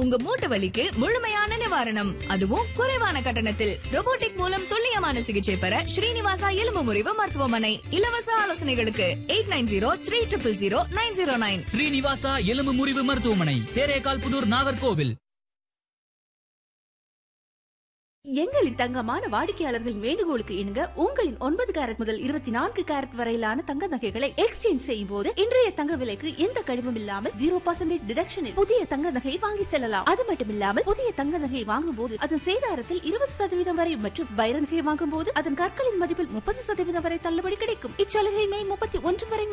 உங்க மூட்டு வலிக்கு முழுமையான நிவாரணம் அதுவும் குறைவான கட்டணத்தில் robotic மூலம் துல்லியமான சிகிச்சை பெற ஸ்ரீனிவாசா எலும்பு முறிவு மருத்துவமனை இலவச ஆலோசனைகளுக்கு eight nine zero three triple zero nine zero nine Srinivasa எலும்பு முறிவு மருத்துவமனை தேரேகால் புதூர் நாகர்கோவில் எங்களின் தங்கமான வாடிக்கையாளர்கள் வேண்டுகோளுக்கு இணங்க உங்களின் ஒன்பது கேரட் முதல் இருபத்தி நான்கு கேரட் வரையிலான தங்க நகைகளை எக்ஸ்சேஞ்ச் செய்யும் போது இன்றைய தங்க விலைக்கு எந்த கழிவும் இல்லாமல் ஜீரோ பர்சன்டேஜ் டிடக்ஷனில் புதிய தங்க நகை வாங்கி செல்லலாம் அது மட்டுமில்லாமல் புதிய தங்க நகை வாங்கும் போது அதன் சேதாரத்தில் இருபது சதவீதம் வரை மற்றும் வைர நகை வாங்கும் போது அதன் கற்களின் மதிப்பில் முப்பது சதவீதம் வரை தள்ளுபடி கிடைக்கும் இச்சலுகை மே முப்பத்தி ஒன்று வரை